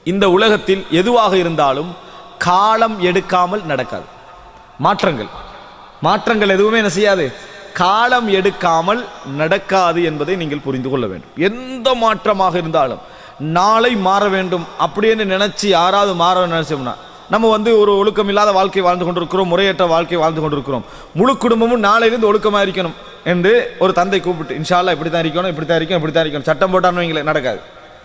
இந்த உலகத்தில் எதுவாக இருந்தாலும் காலம் எடுக்காமல் நடக்காது மாற்றங்கள் மாற்றங்கள் எதுவுமே என்ன செய்யாது காலம் எடுக்காமல் நடக்காது என்பதை நீங்கள் புரிந்து கொள்ள வேண்டும் எந்த மாற்றமாக இருந்தாலும் நாளை மாற வேண்டும் அப்படின்னு நினைச்சு யாராவது மாற நினைச்சோம்னா நம்ம வந்து ஒரு ஒழுக்கம் இல்லாத வாழ்க்கை வாழ்ந்து கொண்டிருக்கிறோம் முறையற்ற வாழ்க்கை வாழ்ந்து கொண்டிருக்கிறோம் முழு குடும்பமும் நாளையிலிருந்து ஒழுக்கமா இருக்கணும் என்று ஒரு தந்தை கூப்பிட்டு இன்ஷால்லா இப்படி தான் இருக்கணும் இப்படி தான் இருக்கணும் இப்படி தான் இருக்கணும் சட்டம் போட்டான்னு வைங்களேன் நடக்காது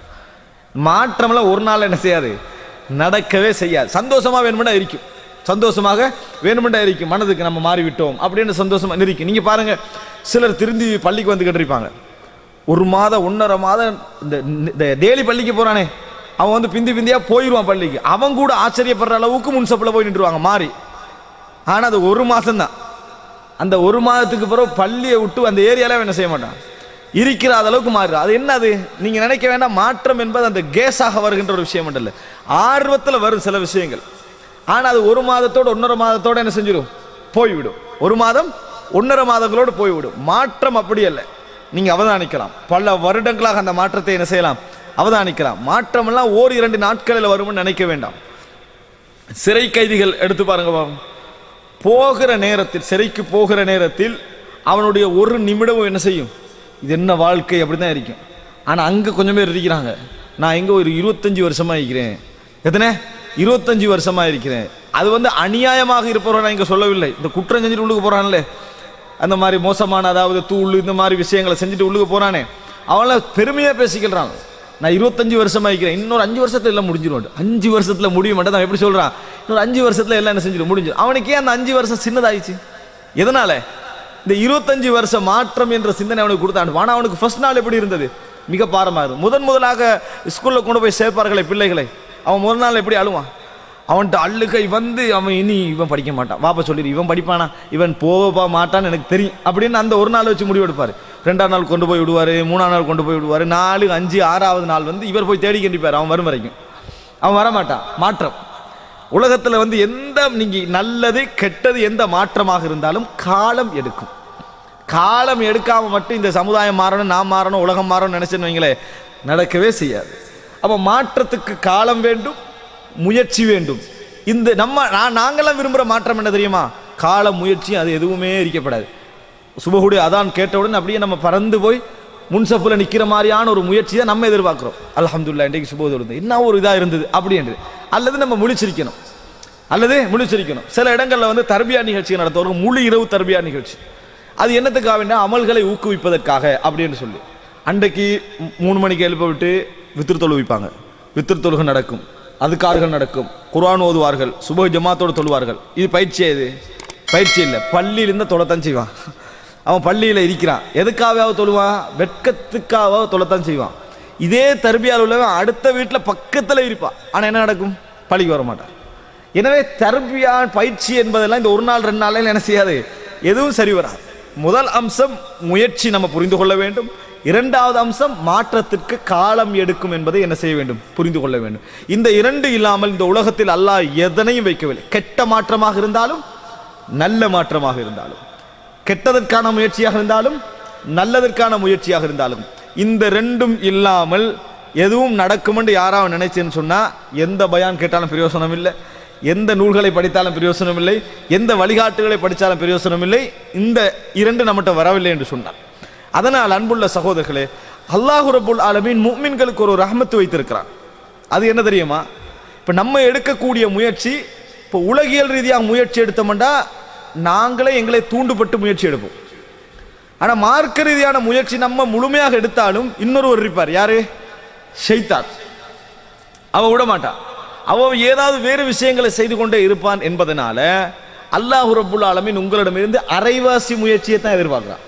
மாற்றம்லாம் ஒரு நாள் என்ன செய்யாது நடக்கவே செய்யாது சந்தோஷமா வேணுமெண்டா இருக்கும் சந்தோஷமாக வேணுமெண்டா இருக்கும் மனதுக்கு நம்ம மாறிவிட்டோம் அப்படின்னு சந்தோஷமா இருக்கும் நீங்க பாருங்க சிலர் திருந்தி பள்ளிக்கு வந்துகிட்டு இருப்பாங்க ஒரு மாதம் ஒன்றரை மாதம் இந்த இந்த டெய்லி பள்ளிக்கு போறானே அவன் வந்து பிந்தி பிந்தியா போயிடுவான் பள்ளிக்கு அவன் கூட ஆச்சரியப்படுற அளவுக்கு முன்சப்பில் போய் நின்றுவாங்க மாறி ஆனா அது ஒரு மாசம்தான் அந்த ஒரு மாதத்துக்கு பிறகு பள்ளியை விட்டு அந்த ஏரியால அவன் என்ன செய்ய மாட்டான் இருக்கிற அளவுக்கு மாறு அது என்னது நீங்க நினைக்க வேண்டாம் மாற்றம் என்பது அந்த கேஸாக வருகின்ற ஒரு விஷயம் மட்டும் இல்ல ஆர்வத்துல வரும் சில விஷயங்கள் ஆனா அது ஒரு மாதத்தோட ஒன்றரை மாதத்தோட என்ன செஞ்சிடும் போய்விடும் ஒரு மாதம் ஒன்றரை மாதங்களோடு போய்விடும் மாற்றம் அப்படி அல்ல நீங்க அவதானிக்கலாம் பல வருடங்களாக அந்த மாற்றத்தை என்ன செய்யலாம் அவதானிக்கலாம் மாற்றம் எல்லாம் ஓர் இரண்டு நாட்களில் வரும்னு நினைக்க வேண்டாம் சிறை கைதிகள் எடுத்து பாருங்க பாவம் போகிற நேரத்தில் சிறைக்கு போகிற நேரத்தில் அவனுடைய ஒரு நிமிடமும் என்ன செய்யும் இது என்ன வாழ்க்கை அப்படிதான் இருக்கும் ஆனா அங்க கொஞ்சம் பேர் இருக்கிறாங்க நான் எங்க ஒரு இருபத்தஞ்சு வருஷமா இருக்கிறேன் எத்தனை இருபத்தஞ்சு வருஷமா இருக்கிறேன் அது வந்து அநியாயமாக இருப்பவரை நான் இங்க சொல்லவில்லை இந்த குற்றம் செஞ்சுட்டு உள்ளுக்கு போறான்ல அந்த மாதிரி மோசமான அதாவது தூள் இந்த மாதிரி விஷயங்களை செஞ்சுட்டு உள்ளுக்கு போறானே அவங்கள பெருமையா பேசிக்கிறான் நான் இருபத்தஞ்சு வருஷமா இருக்கிறேன் இன்னொரு அஞ்சு வருஷத்துல எல்லாம் முடிஞ்சிடும் அஞ்சு வருஷத்துல முடிய மாட்டேன் அவன் எப்படி சொல்றான் இன்னொரு அஞ்சு வருஷத்துல எல்லாம் என்ன செஞ்சிடும் முடிஞ்சு அவனுக்கு ஏன் அந்த அஞ்சு வருஷம் சின்னதாயிடுச்சு எதனால இந்த இருபத்தஞ்சு வருஷம் மாற்றம் என்ற சிந்தனை அவனுக்கு கொடுத்தான் ஆனா அவனுக்கு ஃபர்ஸ்ட் நாள் எப்படி இருந்தது மிக பாரமா இருந்தது முதன் முதலாக ஸ்கூல்ல கொண்டு போய் சேர்ப்பார்களே பிள்ளைகளை அவன் முதல் நாள் எப்படி அழுவான் அவன்கிட்ட அள்ளுகை வந்து அவன் இனி இவன் படிக்க மாட்டான் வாப்பா சொல்லிடு இவன் படிப்பானா இவன் போவப்பா மாட்டான்னு எனக்கு தெரியும் அப்படின்னு அந்த ஒரு நாள் வச்சு முடிவு எடுப்பாரு ரெண்டாம் நாள் கொண்டு போய் விடுவாரு மூணாம் நாள் கொண்டு போய் விடுவாரு நாலு அஞ்சு ஆறாவது நாள் வந்து இவர் போய் தேடி கண்டிப்பார் அவன் வரும் வரைக்கும் அவன் வரமாட்டான் மாற்றம் உலகத்துல வந்து எந்த நீங்க நல்லது கெட்டது எந்த மாற்றமாக இருந்தாலும் காலம் எடுக்கும் காலம் எடுக்காம மட்டும் இந்த சமுதாயம் மாறணும் நான் மாறணும் உலகம் மாறணும் நினைச்சேன்னு வைங்களேன் நடக்கவே செய்யாது அப்ப மாற்றத்துக்கு காலம் வேண்டும் முயற்சி வேண்டும் இந்த நம்ம நான் நாங்கெல்லாம் விரும்புற மாற்றம் என்ன தெரியுமா கால முயற்சி அது எதுவுமே இருக்கப்படாது சுபகுடைய அதான் கேட்டவுடன் அப்படியே நம்ம பறந்து போய் முன்சப்புல நிக்கிற மாதிரியான ஒரு முயற்சி தான் நம்ம எதிர்பார்க்கிறோம் அல்ஹம்துலில்லாஹ் இன்றைக்கு சுபோது இருந்தது என்ன ஒரு இதா இருந்தது அப்படி என்று அல்லது நம்ம முழிச்சிருக்கணும் அல்லது முழிச்சிருக்கணும் சில இடங்கள்ல வந்து தர்பியா நிகழ்ச்சி நடத்துவாங்க முழு இரவு தர்பியா நிகழ்ச்சி அது என்னத்துக்காக வேண்டாம் அமல்களை ஊக்குவிப்பதற்காக அப்படின்னு சொல்லி அன்றைக்கு மூ- மூணு மணிக்கு எழுப்ப விட்டு வித்திரு தொழுவிப்பாங்க வித்திரு தொழுகை நடக்கும் அதுக்கார்கள் நடக்கும் குர்ஆன் ஓதுவார்கள் சுப ஜமாத்தோடு தொழுவார்கள் இது பயிற்சி இது பயிற்சி இல்லை பள்ளியிலிருந்து தொலைத்தான் செய்வான் அவன் பள்ளியில் இருக்கிறான் எதுக்காகவாவது தொழுவான் வெட்கத்துக்காக தொலைத்தான் செய்வான் இதே தர்பியால் உள்ளவன் அடுத்த வீட்டில் பக்கத்தில் இருப்பான் ஆனால் என்ன நடக்கும் பள்ளிக்கு வர மாட்டான் எனவே தர்பியா பயிற்சி என்பதெல்லாம் இந்த ஒரு நாள் ரெண்டு நாளில் என்ன செய்யாது எதுவும் சரி வராது முதல் அம்சம் முயற்சி நம்ம புரிந்து கொள்ள வேண்டும் இரண்டாவது அம்சம் மாற்றத்திற்கு காலம் எடுக்கும் என்பதை என்ன செய்ய வேண்டும் புரிந்து கொள்ள வேண்டும் இந்த இரண்டு இல்லாமல் இந்த உலகத்தில் அல்லாஹ் எதனையும் வைக்கவில்லை கெட்ட மாற்றமாக இருந்தாலும் நல்ல மாற்றமாக இருந்தாலும் கெட்டதற்கான முயற்சியாக இருந்தாலும் நல்லதற்கான முயற்சியாக இருந்தாலும் இந்த ரெண்டும் இல்லாமல் எதுவும் நடக்கும்னு யாராவது நினைச்சேன்னு சொன்னா எந்த பயான் கேட்டாலும் பிரயோசனம் இல்லை எந்த நூல்களை படித்தாலும் பிரயோசனம் இல்லை எந்த வழிகாட்டுகளை படித்தாலும் பிரயோசனம் இல்லை இந்த இரண்டு நம்மகிட்ட வரவில்லை என்று சொன்னார் அதனால் அன்புள்ள சகோதரர்களே அல்லாஹு ரபுல் ஆலமீன் முஃமின்களுக்கு ஒரு ரஹமத்து வைத்திருக்கிறான் அது என்ன தெரியுமா இப்போ நம்ம எடுக்கக்கூடிய முயற்சி இப்போ உலகியல் ரீதியாக முயற்சி எடுத்தோம்னா நாங்களே எங்களை தூண்டுபட்டு முயற்சி எடுப்போம் ஆனா மார்க்க ரீதியான முயற்சி நம்ம முழுமையாக எடுத்தாலும் இன்னொருவர் இருப்பார் யாரு ஷைத்தான் அவன் விட மாட்டான் அவன் ஏதாவது வேறு விஷயங்களை செய்து கொண்டே இருப்பான் என்பதனால அல்லாஹ் ரப்புல் ஆலமீன் உங்களிடமிருந்து அரைவாசி முயற்சியை தான் எதிர்பார்க்கிறான்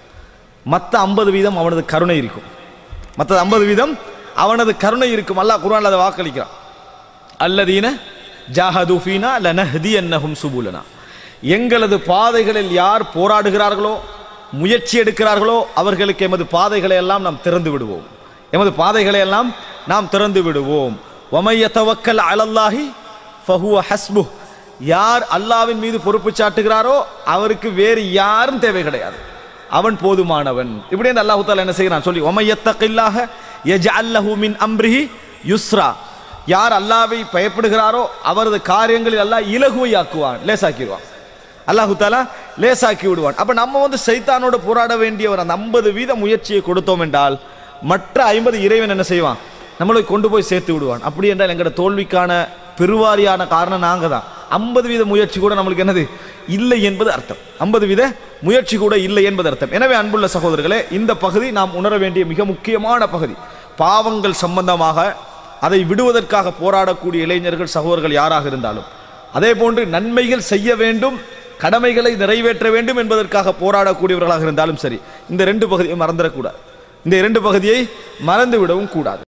மற்ற ஐம்பது வீதம் அவனது கருணை இருக்கும் மற்ற ஐம்பது வீதம் அவனது கருணை இருக்கும் அல்லாஹ் குர்ஆன்ல அதை வாக்களிக்கிறான் அல்லதீன ஜாஹது ஃபீனா லனஹ்தியன்னஹும் சுபுலனா எங்களது பாதைகளில் யார் போராடுகிறார்களோ முயற்சி எடுக்கிறார்களோ அவர்களுக்கு எமது பாதைகளை எல்லாம் நாம் திறந்து விடுவோம் எமது பாதைகளை எல்லாம் நாம் திறந்து விடுவோம் வமைய தவக்கல் அலல்லாஹி ஃபஹுவ ஹஸ்பு யார் அல்லாவின் மீது பொறுப்பு சாட்டுகிறாரோ அவருக்கு வேறு யாரும் தேவை கிடையாது அவன் போதுமானவன் இப்படி அந்த அல்லாஹு தாலா என்ன செய்கிறான் சொல்லி ஒமையத்தகில்லாக யஜ்அல் லஹு மின் அம்ரிஹி யுஸ்ரா யார் அல்லாவை பயப்படுகிறாரோ அவரது காரியங்களில் அல்லாஹ் இலகுவையாக்குவான் லேசாக்கிடுவான் அல்லாஹு தாலா லேசாக்கி விடுவான் அப்ப நம்ம வந்து சைத்தானோட போராட வேண்டிய ஒரு அந்த ஐம்பது வீத முயற்சியை கொடுத்தோம் என்றால் மற்ற ஐம்பது இறைவன் என்ன செய்வான் நம்மளை கொண்டு போய் சேர்த்து விடுவான் அப்படி என்றால் எங்களோட தோல்விக்கான பெருவாரியான காரணம் நாங்க தான் ஐம்பது வீத முயற்சி கூட நம்மளுக்கு என்னது இல்லை என்பது அர்த்தம் ஐம்பது வீத முயற்சி கூட இல்லை என்பது அர்த்தம் எனவே அன்புள்ள சகோதரர்களே இந்த பகுதி நாம் உணர வேண்டிய மிக முக்கியமான பகுதி பாவங்கள் சம்பந்தமாக அதை விடுவதற்காக போராடக்கூடிய இளைஞர்கள் சகோதரர்கள் யாராக இருந்தாலும் அதே போன்று நன்மைகள் செய்ய வேண்டும் கடமைகளை நிறைவேற்ற வேண்டும் என்பதற்காக போராடக்கூடியவர்களாக இருந்தாலும் சரி இந்த ரெண்டு பகுதியை மறந்துடக்கூடாது இந்த இரண்டு பகுதியை மறந்து விடவும் கூடாது